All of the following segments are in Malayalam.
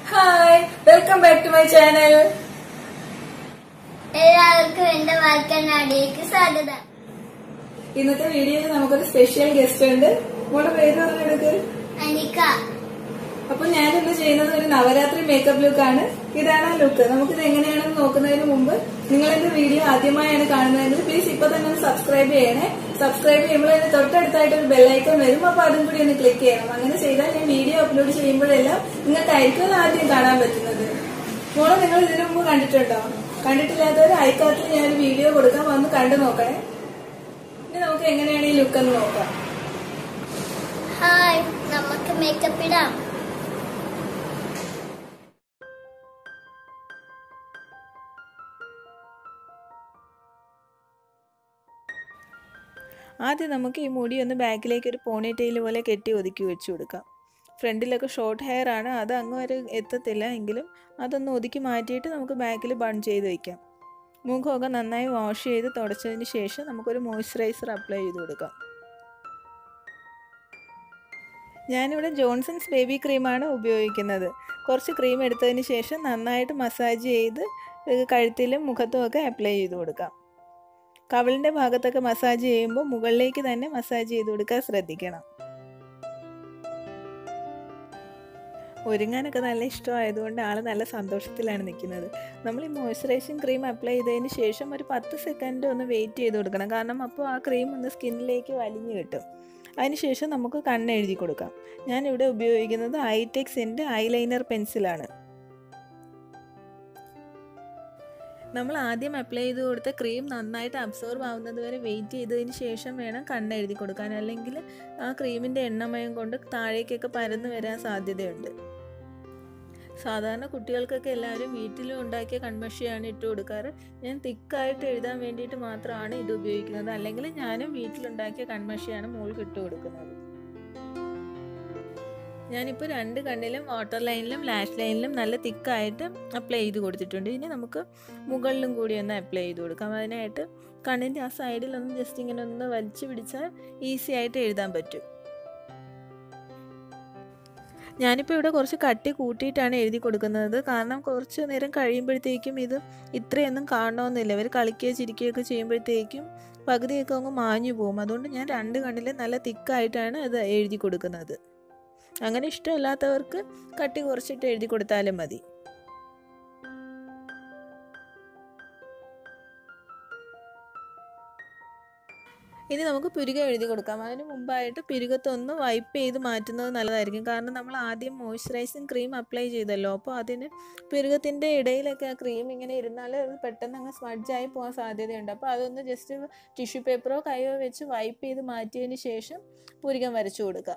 hi welcome back to my channel എല്ലാവർക്കും എന്റെ വാൽക്കണ്ണാടിയേക്ക് സ്വാഗതം ഇന്നത്തെ വീഡിയോയിൽ നമുക്കൊരു സ്പെഷ്യൽ ഗസ്റ്റ് ഉണ്ട് മോളുടെ പേര് പറഞ്ഞെടുക്ക് അനിക്ക അപ്പൊ ഞാനിന്ന് ചെയ്യുന്നത് ഒരു നവരാത്രി മേക്കപ്പ് ലുക്ക് ആണ് ഇതാണ് ആ ലുക്ക് നമുക്കിത് എങ്ങനെയാണെന്ന് നോക്കുന്നതിന് മുമ്പ് നിങ്ങൾ എന്റെ വീഡിയോ ആദ്യമായാണ് കാണുന്നതെങ്കിൽ പ്ലീസ് ഇപ്പൊ തന്നെ ഒന്ന് സബ്സ്ക്രൈബ് ചെയ്യണേ സബ്സ്ക്രൈബ് ചെയ്യുമ്പോൾ അതിന് തൊട്ടടുത്തായിട്ട് ഒരു ബെല്ലൈക്കൺ വരും അപ്പൊ അതും കൂടി ഒന്ന് ക്ലിക്ക് ചെയ്യണം അങ്ങനെ ചെയ്താൽ ഞാൻ വീഡിയോ അപ്ലോഡ് ചെയ്യുമ്പോഴെല്ലാം നിങ്ങൾക്കായിരിക്കും അത് ആദ്യം കാണാൻ പറ്റുന്നത് മോളെ നിങ്ങൾ ഇതിനു മുമ്പ് കണ്ടിട്ടുണ്ടോ കണ്ടിട്ടില്ലാത്തവർ അയക്കാത്തിൽ ഞാൻ ഒരു വീഡിയോ കൊടുക്കാൻ വന്ന് കണ്ടു നോക്കണേ ഇനി നമുക്ക് എങ്ങനെയാണ് ഈ ലുക്ക് എന്ന് നോക്കാം ഹായ് നമുക്ക് മേക്കപ്പ് ഇടാം ആദ്യം നമുക്ക് ഈ മുടി ഒന്ന് ബാക്കിലേക്ക് ഒരു പോണി ടെയിൽ പോലെ കെട്ടി ഒതുക്കി വെച്ച് കൊടുക്കാം ഫ്രണ്ടിലൊക്കെ ഷോർട്ട് ഹെയർ ആണ് അത് അങ്ങ് വരെ എത്തത്തില്ല എങ്കിലും അതൊന്ന് ഒതുക്കി മാറ്റിയിട്ട് നമുക്ക് ബാക്കിൽ ബൺ ചെയ്ത് വയ്ക്കാം മുഖമൊക്കെ നന്നായി വാഷ് ചെയ്ത് തുടച്ചതിന് ശേഷം നമുക്കൊരു മോയ്സ്ചറൈസർ അപ്ലൈ ചെയ്ത് കൊടുക്കാം ഞാനിവിടെ ജോൺസൺസ് ബേബി ക്രീമാണ് ഉപയോഗിക്കുന്നത് കുറച്ച് ക്രീം എടുത്തതിന് ശേഷം നന്നായിട്ട് മസാജ് ചെയ്ത് കഴുത്തിലും മുഖത്തും ഒക്കെ അപ്ലൈ ചെയ്ത് കൊടുക്കാം കവിളിൻ്റെ ഭാഗത്തൊക്കെ മസാജ് ചെയ്യുമ്പോൾ മുകളിലേക്ക് തന്നെ മസാജ് ചെയ്ത് കൊടുക്കാൻ ശ്രദ്ധിക്കണം ഒരുങ്ങാനൊക്കെ നല്ല ഇഷ്ടമായതുകൊണ്ട് ആൾ നല്ല സന്തോഷത്തിലാണ് നിൽക്കുന്നത് നമ്മൾ ഈ മോയ്സ്ചറൈസിങ് ക്രീം അപ്ലൈ ചെയ്തതിന് ശേഷം ഒരു പത്ത് സെക്കൻഡ് ഒന്ന് വെയിറ്റ് ചെയ്ത് കൊടുക്കണം കാരണം അപ്പോൾ ആ ക്രീം ഒന്ന് സ്കിന്നിലേക്ക് വലിഞ്ഞു കിട്ടും അതിനുശേഷം നമുക്ക് കണ്ണ് എഴുതി കൊടുക്കാം ഞാനിവിടെ ഉപയോഗിക്കുന്നത് ഐടെക്സിൻ്റെ ഐലൈനർ പെൻസിലാണ് നമ്മൾ ആദ്യം അപ്ലൈ ചെയ്ത് കൊടുത്ത ക്രീം നന്നായിട്ട് അബ്സോർബ് ആവുന്നത് വരെ വെയിറ്റ് ചെയ്തതിന് ശേഷം വേണം കണ്ണ് എഴുതി കൊടുക്കാൻ അല്ലെങ്കിൽ ആ ക്രീമിൻ്റെ എണ്ണമയം കൊണ്ട് താഴേക്കൊക്കെ പരന്നു വരാൻ സാധ്യതയുണ്ട് സാധാരണ കുട്ടികൾക്കൊക്കെ എല്ലാവരും വീട്ടിലും ഉണ്ടാക്കിയ കൺമഷിയാണ് ഇട്ട് കൊടുക്കാറ് ഞാൻ തിക്കായിട്ട് എഴുതാൻ വേണ്ടിയിട്ട് മാത്രമാണ് ഇത് ഉപയോഗിക്കുന്നത് അല്ലെങ്കിൽ ഞാനും വീട്ടിലുണ്ടാക്കിയ കൺമഷിയാണ് മോൾക്ക് ഇട്ട് കൊടുക്കുന്നത് ഞാനിപ്പോൾ രണ്ട് കണ്ണിലും വാട്ടർ ലൈനിലും ലാഷ് ലൈനിലും നല്ല തിക്കായിട്ട് അപ്ലൈ ചെയ്ത് കൊടുത്തിട്ടുണ്ട് ഇനി നമുക്ക് മുകളിലും കൂടി ഒന്ന് അപ്ലൈ ചെയ്ത് കൊടുക്കാം അതിനായിട്ട് കണ്ണിൻ്റെ ആ സൈഡിലൊന്ന് ജസ്റ്റ് ഇങ്ങനെ ഒന്ന് വലിച്ചു പിടിച്ചാൽ ഈസി ആയിട്ട് എഴുതാൻ പറ്റും ഞാനിപ്പോൾ ഇവിടെ കുറച്ച് കട്ടി കൂട്ടിയിട്ടാണ് എഴുതി കൊടുക്കുന്നത് കാരണം കുറച്ച് നേരം കഴിയുമ്പോഴത്തേക്കും ഇത് ഇത്രയൊന്നും കാണണമെന്നില്ല ഇവർ കളിക്കുകയോ ചിരിക്കുകയൊക്കെ ചെയ്യുമ്പോഴത്തേക്കും പകുതിയൊക്കെ അങ്ങ് മാഞ്ഞു പോകും അതുകൊണ്ട് ഞാൻ രണ്ട് കണ്ണിലും നല്ല തിക്കായിട്ടാണ് ഇത് എഴുതി കൊടുക്കുന്നത് അങ്ങനെ ഇഷ്ടമില്ലാത്തവർക്ക് കട്ടി കുറച്ചിട്ട് എഴുതി കൊടുത്താലും മതി ഇനി നമുക്ക് പുരുക എഴുതി കൊടുക്കാം അതിന് മുമ്പായിട്ട് പുരുകത്തൊന്ന് വൈപ്പ് ചെയ്ത് മാറ്റുന്നത് നല്ലതായിരിക്കും കാരണം നമ്മൾ ആദ്യം മോയ്സ്ചറൈസിങ് ക്രീം അപ്ലൈ ചെയ്തല്ലോ അപ്പോൾ അതിന് പുരുകത്തിൻ്റെ ഇടയിലൊക്കെ ആ ക്രീം ഇങ്ങനെ ഇരുന്നാൽ അത് പെട്ടെന്ന് അങ്ങ് സ്മഡ്ജായി പോകാൻ സാധ്യതയുണ്ട് അപ്പോൾ അതൊന്ന് ജസ്റ്റ് ടിഷ്യൂ പേപ്പറോ കൈയോ വെച്ച് വൈപ്പ് ചെയ്ത് മാറ്റിയതിന് ശേഷം പുരുകം വരച്ചു കൊടുക്കുക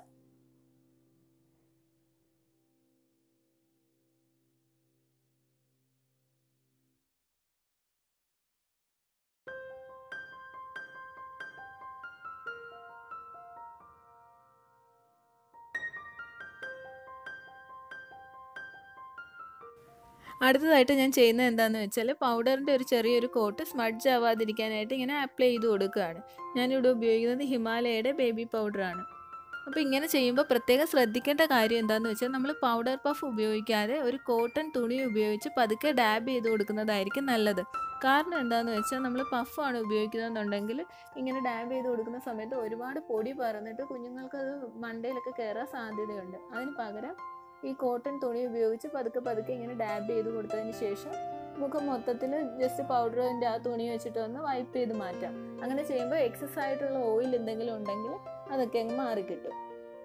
അടുത്തതായിട്ട് ഞാൻ ചെയ്യുന്നത് എന്താണെന്ന് വെച്ചാൽ പൗഡറിൻ്റെ ഒരു ചെറിയൊരു കോട്ട് സ്മഡ്ജ് ആവാതിരിക്കാനായിട്ട് ഇങ്ങനെ അപ്ലൈ ചെയ്ത് കൊടുക്കുകയാണ് ഞാനിവിടെ ഉപയോഗിക്കുന്നത് ഹിമാലയയുടെ ബേബി പൗഡറാണ് അപ്പോൾ ഇങ്ങനെ ചെയ്യുമ്പോൾ പ്രത്യേകം ശ്രദ്ധിക്കേണ്ട കാര്യം എന്താണെന്ന് വെച്ചാൽ നമ്മൾ പൗഡർ പഫ് ഉപയോഗിക്കാതെ ഒരു കോട്ടൺ തുണി ഉപയോഗിച്ച് പതുക്കെ ഡാബ് ചെയ്ത് കൊടുക്കുന്നതായിരിക്കും നല്ലത് കാരണം എന്താണെന്ന് വെച്ചാൽ നമ്മൾ പഫാണ് ഉപയോഗിക്കുന്നതെന്നുണ്ടെങ്കിൽ ഇങ്ങനെ ഡാബ് ചെയ്ത് കൊടുക്കുന്ന സമയത്ത് ഒരുപാട് പൊടി പറന്നിട്ട് കുഞ്ഞുങ്ങൾക്ക് അത് മണ്ടയിലൊക്കെ കയറാൻ സാധ്യതയുണ്ട് അതിന് പകരം ഈ കോട്ടൺ തുണി ഉപയോഗിച്ച് പതുക്കെ പതുക്കെ ഇങ്ങനെ ഡാബ് ചെയ്ത് കൊടുത്തതിന് ശേഷം മുഖം മൊത്തത്തിൽ ജസ്റ്റ് പൗഡറിൻ്റെ ആ തുണി വെച്ചിട്ട് ഒന്ന് വൈപ്പ് ചെയ്ത് മാറ്റാം അങ്ങനെ ചെയ്യുമ്പോൾ എക്സസ് ആയിട്ടുള്ള ഓയിൽ എന്തെങ്കിലും ഉണ്ടെങ്കിൽ അതൊക്കെ അങ്ങ് മാറിക്കിട്ടും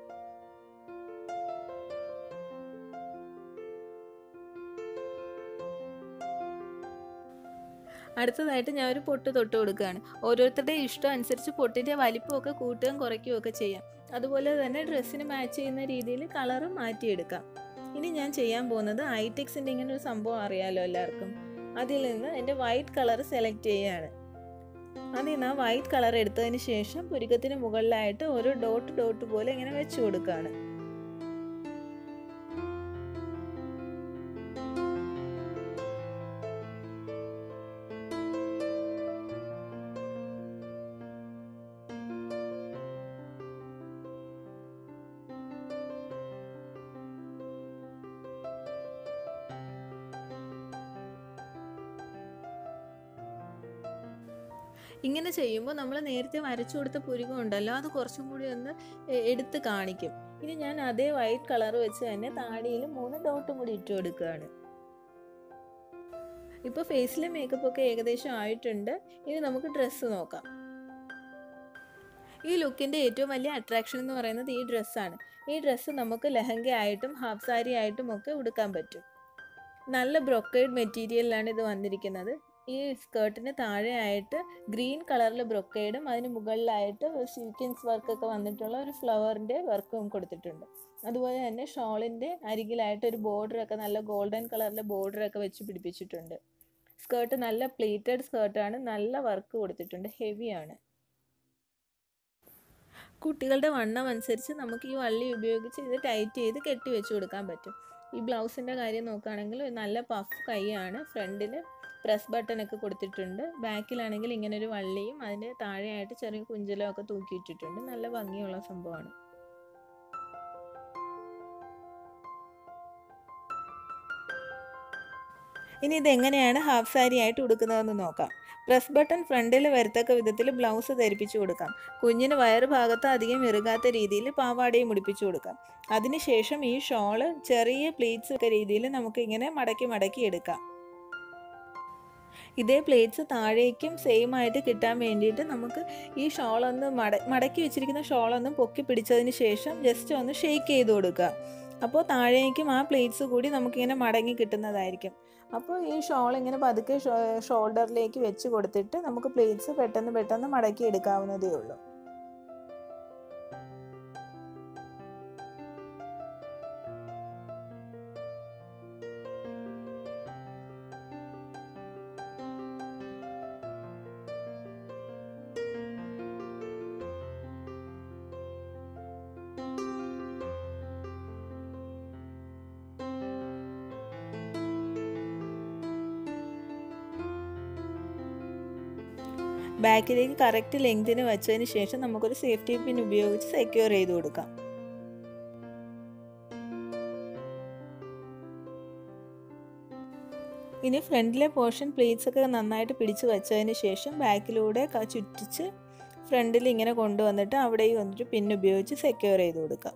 അടുത്തതായിട്ട് ഞാൻ ഒരു പൊട്ട് തൊട്ട് കൊടുക്കുകയാണ് ഓരോരുത്തരുടെ ഇഷ്ടം അനുസരിച്ച് പൊട്ടിൻ്റെ വലിപ്പമൊക്കെ കൂട്ടുകയും കുറയ്ക്കുകയും ഒക്കെ ചെയ്യാം അതുപോലെ തന്നെ ഡ്രസ്സിന് മാച്ച് ചെയ്യുന്ന രീതിയിൽ കളറും മാറ്റിയെടുക്കാം ഇനി ഞാൻ ചെയ്യാൻ പോകുന്നത് ഐടെക്സിൻ്റെ ഇങ്ങനെ ഒരു സംഭവം അറിയാലോ എല്ലാവർക്കും അതിൽ നിന്ന് എൻ്റെ വൈറ്റ് കളർ സെലക്ട് ചെയ്യുകയാണ് അതിൽ നിന്ന് ആ വൈറ്റ് കളർ എടുത്തതിന് ശേഷം പുരുക്കത്തിന് മുകളിലായിട്ട് ഒരു ഡോട്ട് ഡോട്ട് പോലെ ഇങ്ങനെ വെച്ച് കൊടുക്കുകയാണ് ഇങ്ങനെ ചെയ്യുമ്പോൾ നമ്മൾ നേരത്തെ വരച്ചു കൊടുത്ത പുരുകം ഉണ്ടല്ലോ അത് കുറച്ചും കൂടി ഒന്ന് എ- എടുത്ത് കാണിക്കും ഇനി ഞാൻ അതേ വൈറ്റ് കളർ വെച്ച് തന്നെ താടിയിൽ മൂന്ന് ഡോട്ടും കൂടി ഇട്ട് കൊടുക്കുകയാണ് ഇപ്പോൾ ഫേസിലെ മേക്കപ്പ് ഒക്കെ ഏകദേശം ആയിട്ടുണ്ട് ഇനി നമുക്ക് ഡ്രസ്സ് നോക്കാം ഈ ലുക്കിൻ്റെ ഏറ്റവും വലിയ അട്രാക്ഷൻ എന്ന് പറയുന്നത് ഈ ഡ്രസ്സാണ് ഈ ഡ്രസ്സ് നമുക്ക് ലെഹങ്ക ആയിട്ടും ഹാഫ് സാരി ആയിട്ടും ഒക്കെ ഉടുക്കാൻ പറ്റും നല്ല ബ്രൊക്കേഡ് മെറ്റീരിയലിലാണ് ഇത് വന്നിരിക്കുന്നത് ഈ സ്കേർട്ടിന് താഴെയായിട്ട് ഗ്രീൻ കളറിൽ ബ്രൊക്കേഡും അതിന് മുകളിലായിട്ട് സീക്വൻസ് വർക്കൊക്കെ വന്നിട്ടുള്ള ഒരു ഫ്ലവറിൻ്റെ വർക്കും കൊടുത്തിട്ടുണ്ട് അതുപോലെ തന്നെ ഷോളിൻ്റെ അരികിലായിട്ട് ഒരു ബോർഡറൊക്കെ നല്ല ഗോൾഡൻ കളറിലെ ബോർഡറൊക്കെ വെച്ച് പിടിപ്പിച്ചിട്ടുണ്ട് സ്കേർട്ട് നല്ല പ്ലീറ്റഡ് സ്കേർട്ടാണ് നല്ല വർക്ക് കൊടുത്തിട്ടുണ്ട് ഹെവിയാണ് കുട്ടികളുടെ വണ്ണം അനുസരിച്ച് നമുക്ക് ഈ വള്ളി ഉപയോഗിച്ച് ഇത് ടൈറ്റ് ചെയ്ത് കെട്ടി വെച്ച് കൊടുക്കാൻ പറ്റും ഈ ബ്ലൗസിൻ്റെ കാര്യം നോക്കുകയാണെങ്കിൽ ഒരു നല്ല പഫ് കൈയാണ് ഫ്രണ്ടിൽ പ്രസ് ബട്ടൺ ഒക്കെ കൊടുത്തിട്ടുണ്ട് ബാക്കിലാണെങ്കിൽ ഇങ്ങനെ ഒരു വള്ളിയും അതിൻ്റെ താഴെയായിട്ട് ചെറിയ കുഞ്ചലോ ഒക്കെ തൂക്കിയിട്ടിട്ടുണ്ട് നല്ല ഭംഗിയുള്ള സംഭവമാണ് ഇനി ഇതെങ്ങനെയാണ് ഹാഫ് സാരി ആയിട്ട് ഉടുക്കുന്നതെന്ന് നോക്കാം പ്രസ് ബട്ടൺ ഫ്രണ്ടിൽ വരത്തക്ക വിധത്തിൽ ബ്ലൗസ് ധരിപ്പിച്ചു കൊടുക്കാം കുഞ്ഞിന് വയറ് ഭാഗത്ത് അധികം ഇറുകാത്ത രീതിയിൽ പാവാടയും ഉടുപ്പിച്ചു കൊടുക്കാം അതിനുശേഷം ഈ ഷോള് ചെറിയ പ്ലീറ്റ്സ് ഒക്കെ രീതിയിൽ നമുക്ക് ഇങ്ങനെ മടക്കി മടക്കി എടുക്കാം ഇതേ പ്ലേറ്റ്സ് താഴേക്കും സെയിം ആയിട്ട് കിട്ടാൻ വേണ്ടിയിട്ട് നമുക്ക് ഈ ഷോളൊന്ന് മട മടക്കി വെച്ചിരിക്കുന്ന ഷോളൊന്ന് പൊക്കി പിടിച്ചതിന് ശേഷം ജസ്റ്റ് ഒന്ന് ഷെയ്ക്ക് ചെയ്ത് കൊടുക്കുക അപ്പോൾ താഴേക്കും ആ പ്ലേറ്റ്സ് കൂടി നമുക്കിങ്ങനെ മടങ്ങി കിട്ടുന്നതായിരിക്കും അപ്പോൾ ഈ ഷോൾ ഇങ്ങനെ പതുക്കെ ഷോൾഡറിലേക്ക് വെച്ച് കൊടുത്തിട്ട് നമുക്ക് പ്ലേറ്റ്സ് പെട്ടെന്ന് പെട്ടെന്ന് മടക്കി എടുക്കാവുന്നതേ ഉള്ളൂ ബാക്കിലേക്ക് കറക്റ്റ് ലെങ്തിന് വെച്ചതിന് ശേഷം നമുക്കൊരു സേഫ്റ്റി പിൻ ഉപയോഗിച്ച് സെക്യൂർ ചെയ്ത് കൊടുക്കാം ഇനി ഫ്രണ്ടിലെ പോർഷൻ പ്ലേറ്റ്സ് ഒക്കെ നന്നായിട്ട് പിടിച്ച് വെച്ചതിന് ശേഷം ബാക്കിലൂടെ ക- ചുറ്റിച്ച് ഫ്രണ്ടിൽ ഇങ്ങനെ കൊണ്ടുവന്നിട്ട് അവിടെയും വന്നിട്ട് പിൻ ഉപയോഗിച്ച് സെക്യൂർ ചെയ്ത് കൊടുക്കാം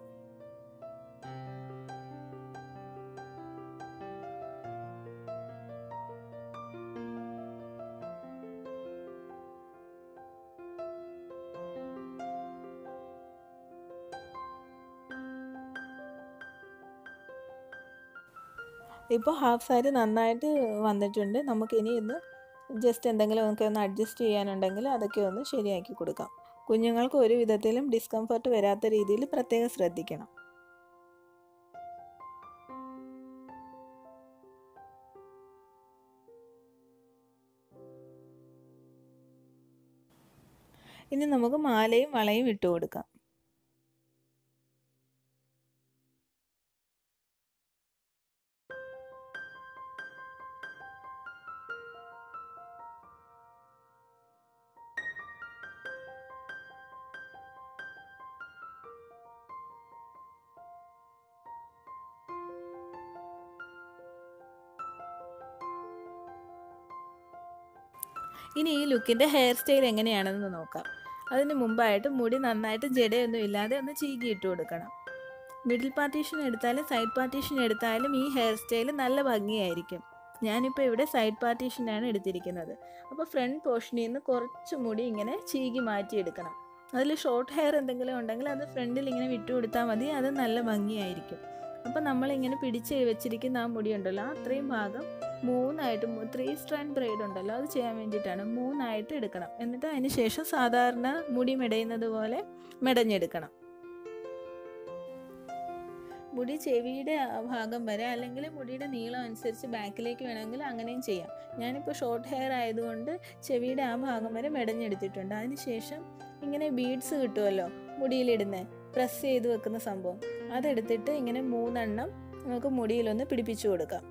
ഇപ്പോൾ ഹാഫ് സാരി നന്നായിട്ട് വന്നിട്ടുണ്ട് നമുക്കിനി ഇന്ന് ജസ്റ്റ് എന്തെങ്കിലും ഒക്കെ ഒന്ന് അഡ്ജസ്റ്റ് ചെയ്യാനുണ്ടെങ്കിൽ അതൊക്കെ ഒന്ന് ശരിയാക്കി കൊടുക്കാം കുഞ്ഞുങ്ങൾക്ക് ഒരു വിധത്തിലും ഡിസ്കംഫർട്ട് വരാത്ത രീതിയിൽ പ്രത്യേകം ശ്രദ്ധിക്കണം ഇനി നമുക്ക് മാലയും വളയും ഇട്ട് കൊടുക്കാം ഇനി ഈ ലുക്കിൻ്റെ ഹെയർ സ്റ്റൈൽ എങ്ങനെയാണെന്ന് നോക്കാം അതിന് മുമ്പായിട്ട് മുടി നന്നായിട്ട് ജടയൊന്നും ഇല്ലാതെ ഒന്ന് ചീകി ഇട്ട് കൊടുക്കണം മിഡിൽ പാർട്ടീഷൻ എടുത്താലും സൈഡ് പാർട്ടീഷൻ എടുത്താലും ഈ ഹെയർ സ്റ്റൈൽ നല്ല ഭംഗിയായിരിക്കും ഞാനിപ്പോൾ ഇവിടെ സൈഡ് പാർട്ടീഷനാണ് എടുത്തിരിക്കുന്നത് അപ്പോൾ ഫ്രണ്ട് പോർഷനിൽ നിന്ന് കുറച്ച് മുടി ഇങ്ങനെ ചീകി മാറ്റിയെടുക്കണം അതിൽ ഷോർട്ട് ഹെയർ എന്തെങ്കിലും ഉണ്ടെങ്കിൽ അത് ഫ്രണ്ടിൽ ഇങ്ങനെ വിട്ടു കൊടുത്താൽ മതി അത് നല്ല ഭംഗിയായിരിക്കും അപ്പോൾ നമ്മളിങ്ങനെ പിടിച്ച് വെച്ചിരിക്കുന്ന ആ മുടി ഉണ്ടല്ലോ ആ അത്രയും ഭാഗം മൂന്നായിട്ട് ത്രീ സ്ട്രാൻഡ് ബ്രൈഡ് ഉണ്ടല്ലോ അത് ചെയ്യാൻ വേണ്ടിയിട്ടാണ് മൂന്നായിട്ട് എടുക്കണം എന്നിട്ട് അതിന് ശേഷം സാധാരണ മുടി മെടയുന്നത് പോലെ മെടഞ്ഞെടുക്കണം മുടി ചെവിയുടെ ആ ഭാഗം വരെ അല്ലെങ്കിൽ മുടിയുടെ നീളം അനുസരിച്ച് ബാക്കിലേക്ക് വേണമെങ്കിൽ അങ്ങനെയും ചെയ്യാം ഞാനിപ്പോൾ ഷോർട്ട് ഹെയർ ആയതുകൊണ്ട് ചെവിയുടെ ആ ഭാഗം വരെ മെടഞ്ഞെടുത്തിട്ടുണ്ട് അതിനുശേഷം ഇങ്ങനെ ബീഡ്സ് കിട്ടുമല്ലോ മുടിയിലിടുന്നത് പ്രസ് ചെയ്ത് വെക്കുന്ന സംഭവം അതെടുത്തിട്ട് ഇങ്ങനെ മൂന്നെണ്ണം നമുക്ക് മുടിയിലൊന്ന് പിടിപ്പിച്ചു കൊടുക്കാം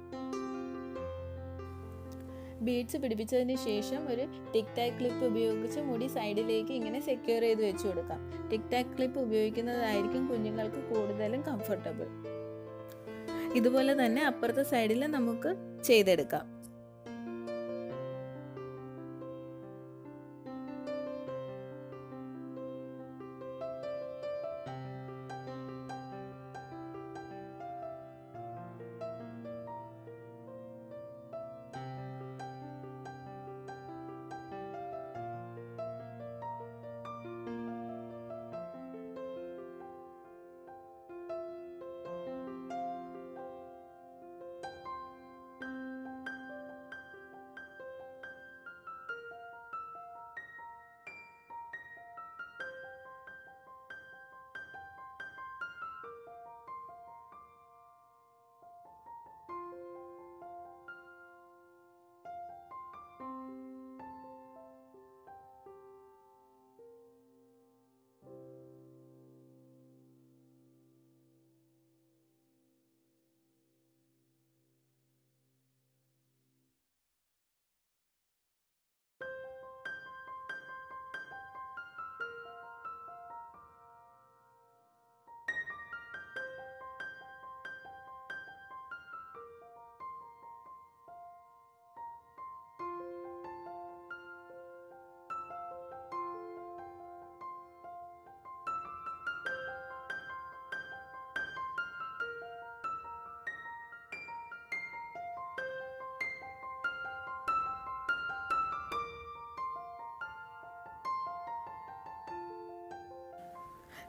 ബീഡ്സ് പിടിപ്പിച്ചതിന് ശേഷം ഒരു ടിക് ടാക് ക്ലിപ്പ് ഉപയോഗിച്ച് മുടി സൈഡിലേക്ക് ഇങ്ങനെ സെക്യൂർ ചെയ്ത് വെച്ച് കൊടുക്കാം ടിക് ടാക് ക്ലിപ്പ് ഉപയോഗിക്കുന്നതായിരിക്കും കുഞ്ഞുങ്ങൾക്ക് കൂടുതലും കംഫർട്ടബിൾ ഇതുപോലെ തന്നെ അപ്പുറത്തെ സൈഡിൽ നമുക്ക് ചെയ്തെടുക്കാം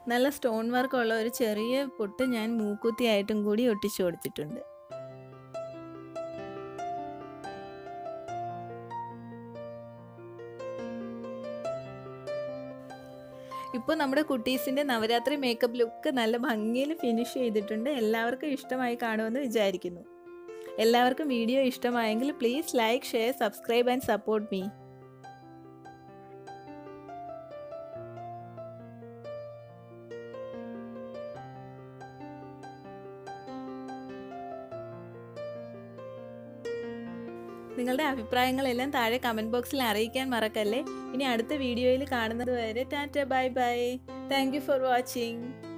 നല്ല സ്റ്റോൺ വർക്കുള്ള ഒരു ചെറിയ പൊട്ട് ഞാൻ മൂക്കുത്തിയായിട്ടും കൂടി ഒട്ടിച്ചു കൊടുത്തിട്ടുണ്ട് ഇപ്പോൾ നമ്മുടെ കുട്ടീസിൻ്റെ നവരാത്രി മേക്കപ്പ് ലുക്ക് നല്ല ഭംഗിയിൽ ഫിനിഷ് ചെയ്തിട്ടുണ്ട് എല്ലാവർക്കും ഇഷ്ടമായി കാണുമെന്ന് വിചാരിക്കുന്നു എല്ലാവർക്കും വീഡിയോ ഇഷ്ടമായെങ്കിൽ please like share subscribe and support me നിങ്ങളുടെ അഭിപ്രായങ്ങളെല്ലാം താഴെ കമൻറ്റ് ബോക്സിൽ അറിയിക്കാൻ മറക്കല്ലേ ഇനി അടുത്ത വീഡിയോയിൽ കാണുന്നത് വരെ tata bye bye thank you for watching